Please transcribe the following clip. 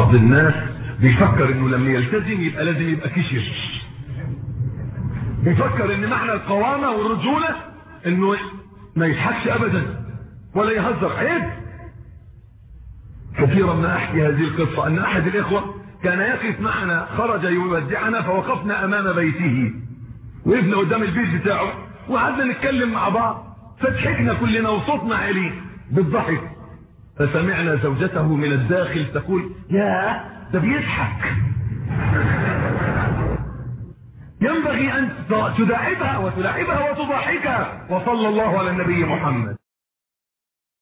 بعض الناس بيفكر انه لما يلتزم يبقى لازم يبقى كشر بيفكر ان معنى القوامة والرجولة انه ما يضحكش ابدا ولا يهزر عيب كثيرا ما احكي هذه القصة ان احد الاخوة كان يقف معنا خرج يودعنا فوقفنا امام بيته وقفنا قدام البيت بتاعه وقعدنا نتكلم مع بعض فضحكنا كلنا وصوتنا عالي بالضحك فسمعنا زوجته من الداخل تقول يا ده بيضحك ينبغي ان تداعبها وتلاعبها وتضحكها وصلى الله على النبي محمد